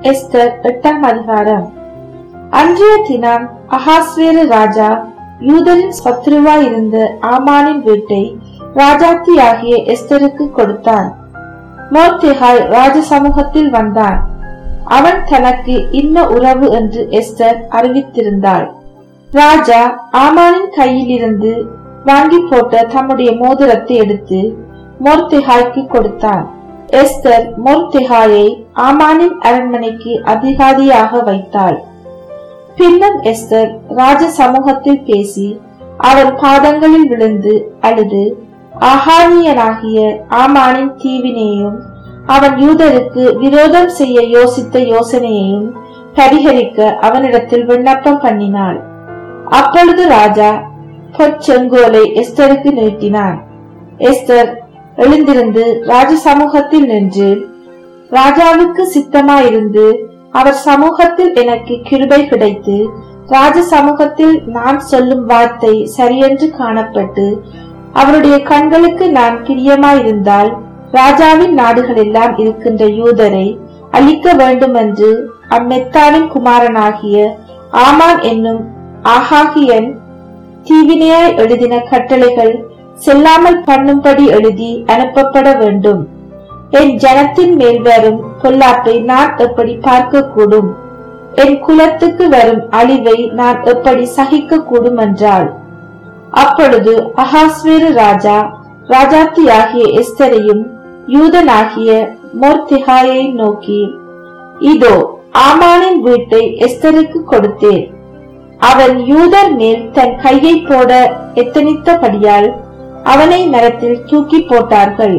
Esther எட்டாம் அதிகாரம் அன்றைய தினம் அகாஸ்வேரு ராஜா யூதரின் சத்ருவாய் இருந்த ஆமானின் வீட்டை ராஜாத்தியாகிய எஸ்தருக்கு கொடுத்தான் மோர்தேகாய் ராஜ சமூகத்தில் வந்தான் அவன் தனக்கு இன்ன உறவு என்று எஸ்தர் அறிவித்திருந்தாள் ராஜா ஆமானின் கையில் இருந்து வாங்கி போட்ட தம்முடைய மோதிரத்தை எடுத்து மோர்தேகாய்க்கு கொடுத்தான் எஸ்தர் மொர்தெகாயை ஆமானின் அரண்மனைக்கு அதிகாரியாக வைத்தாள் பின்னர் எஸ்தர் ராஜ சமூகத்தில் பேசி அவன் பாதங்களில் விழுந்து அழுது ஆகானியனாகிய ஆமானின் தீவினையும் அவன் யூதருக்கு விரோதம் செய்ய யோசித்த யோசனையையும் பரிகரிக்க அவனிடத்தில் விண்ணப்பம் பண்ணினாள் அப்பொழுது ராஜா பொற்செங்கோலை எஸ்தருக்கு நீட்டினான் எஸ்தர் எழுந்திருந்து ராஜ சமூகத்தில் நின்று ராஜாவுக்கு சித்தமாயிருந்து அவர் சமூகத்தில் எனக்கு கிருபை கிடைத்து ராஜ சமூகத்தில் நான் சொல்லும் வார்த்தை சரியென்று காணப்பட்டு அவருடைய கண்களுக்கு நான் பிரியமாயிருந்தால் ராஜாவின் நாடுகளெல்லாம் இருக்கின்ற யூதரை அழிக்க வேண்டும் என்று அம்மெத்தாவின் குமாரனாகிய ஆமான் என்னும் ஆகாகியன் தீவினையாய் எழுதின கட்டளைகள் செல்லாமல் பண்ணும்படி எழுதி அனுப்பப்பட வேண்டும் என் ஜனத்தின் மேல் வரும் பொல்லாப்பை நான் எப்படி பார்க்க கூடும் என் குலத்துக்கு வரும் அழிவை நான் எப்படி சகிக்க கூடும் என்றாள் அப்பொழுது அகாஸ்வேரு ராஜா ராஜாத்தியாகிய எஸ்தரையும் யூதனாகிய மோர்த்திகாயை நோக்கி இதோ ஆமானின் வீட்டை எஸ்தருக்கு கொடுத்தேன் அவன் யூதர் மேல் தன் கையை போட எத்தனித்தபடியால் அவனை மரத்தில் தூக்கி போட்டார்கள்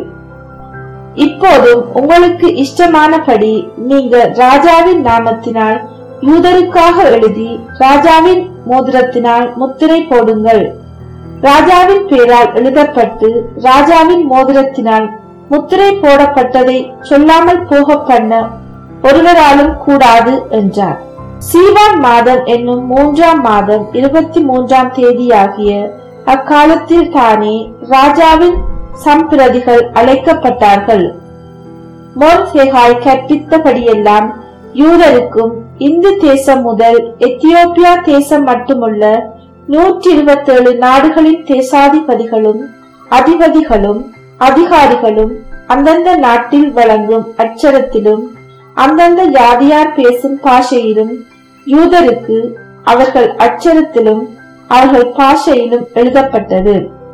இப்போதும் உங்களுக்கு இஷ்டமானபடி நீங்க ராஜாவின் நாமத்தினால் யூதருக்காக எழுதி ராஜாவின் மோதிரத்தினால் முத்திரை போடுங்கள் ராஜாவின் பேரால் எழுதப்பட்டு ராஜாவின் மோதிரத்தினால் முத்திரை போடப்பட்டதை சொல்லாமல் போக பண்ண ஒருவராலும் கூடாது என்றார் சீவான் மாதம் என்னும் மூன்றாம் மாதம் இருபத்தி மூன்றாம் தேதியாகிய அக்காலத்தில் தானே ராஜாவின் சம்பிரதிகள் அழைக்கப்பட்டார்கள் மோர்சேகாய் கற்பித்தபடியெல்லாம் யூதருக்கும் இந்து தேசம் முதல் எத்தியோப்பியா தேசம் மட்டுமுள்ள நூற்றி இருபத்தி ஏழு நாடுகளின் தேசாதிபதிகளும் அதிபதிகளும் அதிகாரிகளும் அந்தந்த நாட்டில் வழங்கும் அச்சரத்திலும் அந்தந்த யாதியார் பேசும் பாஷையிலும் யூதருக்கு அவர்கள் அச்சரத்திலும் அவர்கள் பாஷையிலும் எழுதப்பட்டது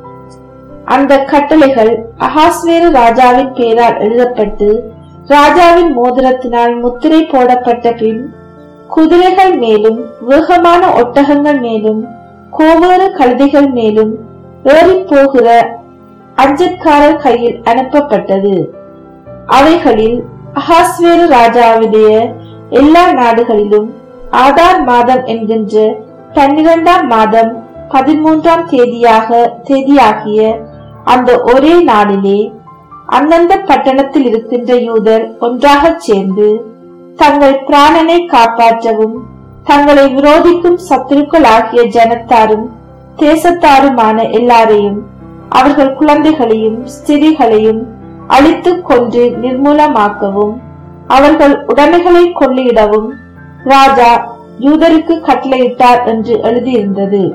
அந்த கட்டளைகள் அகாஸ்வேரு ராஜாவின் பெயரால் எழுதப்பட்டு ராஜாவின் மோதிரத்தினால் முத்திரை போடப்பட்ட பின் குதிரைகள் மேலும் வேகமான ஒட்டகங்கள் மேலும் கோவேறு கழுதைகள் மேலும் ஏறி போகிற அஞ்சற்காரர் கையில் அனுப்பப்பட்டது அவைகளில் அகாஸ்வேரு ராஜாவுடைய எல்லா நாடுகளிலும் ஆதார் மாதம் என்கின்ற பன்னிரண்டாம் மாதம் பதிமூன்றாம் தேதியாக தேதியாகிய அந்த ஒரே நாளிலே அந்தந்த பட்டணத்தில் இருக்கின்ற யூதர் ஒன்றாகச் சேர்ந்து தங்கள் பிராணனை காப்பாற்றவும் தங்களை விரோதிக்கும் சத்துருக்கள் ஆகிய ஜனத்தாரும் தேசத்தாருமான எல்லாரையும் அவர்கள் குழந்தைகளையும் ஸ்திரிகளையும் அழித்துக் கொன்று நிர்மூலமாக்கவும் அவர்கள் உடைமைகளை கொள்ளையிடவும் ராஜா யூதருக்கு கட்டளையிட்டார் என்று எழுதியிருந்தது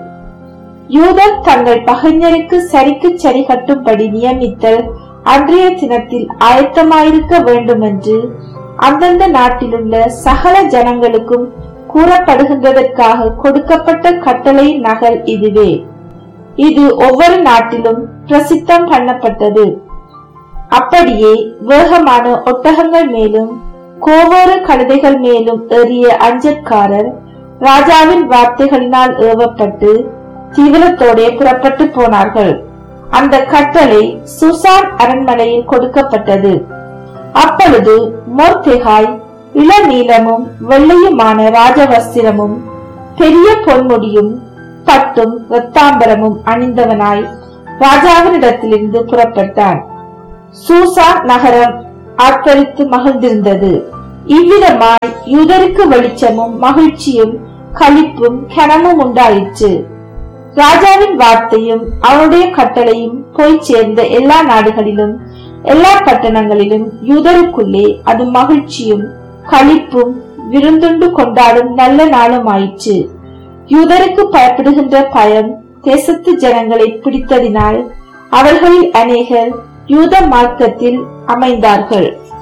யூதர் தங்கள் பகைஞருக்கு சரிக்கு சரி கட்டும்படி நியமித்தல் அன்றைய தினத்தில் ஆயத்தமாயிருக்க வேண்டும் என்று அந்தந்த நாட்டிலுள்ள சகல ஜனங்களுக்கும் கூறப்படுகின்றதற்காக கொடுக்கப்பட்ட கட்டளையின் நகல் இதுவே இது ஒவ்வொரு நாட்டிலும் பிரசித்தம் பண்ணப்பட்டது அப்படியே வேகமான ஒட்டகங்கள் மேலும் கோவோர கழுதைகள் மேலும் ஏறிய அஞ்சற்காரர் ராஜாவின் வார்த்தைகளினால் ஏவப்பட்டு தீவிரத்தோட புறப்பட்டு போனார்கள் அந்த கட்டளை சுசான் அரண்மனையில் கொடுக்கப்பட்டது அப்பொழுது மோர்தெகாய் இளநீலமும் வெள்ளையுமான ராஜவஸ்திரமும் பெரிய பொன்முடியும் பட்டும் இரத்தாம்பரமும் அணிந்தவனாய் ராஜாவினிடத்திலிருந்து புறப்பட்டான் சூசா நகரம் ஆர்ப்பரித்து மகிழ்ந்திருந்தது இவ்விதமாய் யூதருக்கு வெளிச்சமும் மகிழ்ச்சியும் களிப்பும் கனமும் உண்டாயிற்று ராஜாவின் வார்த்தையும் அவனுடைய கட்டளையும் போய் சேர்ந்த எல்லா நாடுகளிலும் எல்லா பட்டணங்களிலும் யூதருக்குள்ளே அது மகிழ்ச்சியும் களிப்பும் விருந்துண்டு கொண்டாடும் நல்ல நாளும் ஆயிற்று யூதருக்கு பயப்படுகின்ற பயம் தேசத்து ஜனங்களை பிடித்ததினால் அவர்களில் அநேகர் யூத மார்க்கத்தில் அமைந்தார்கள்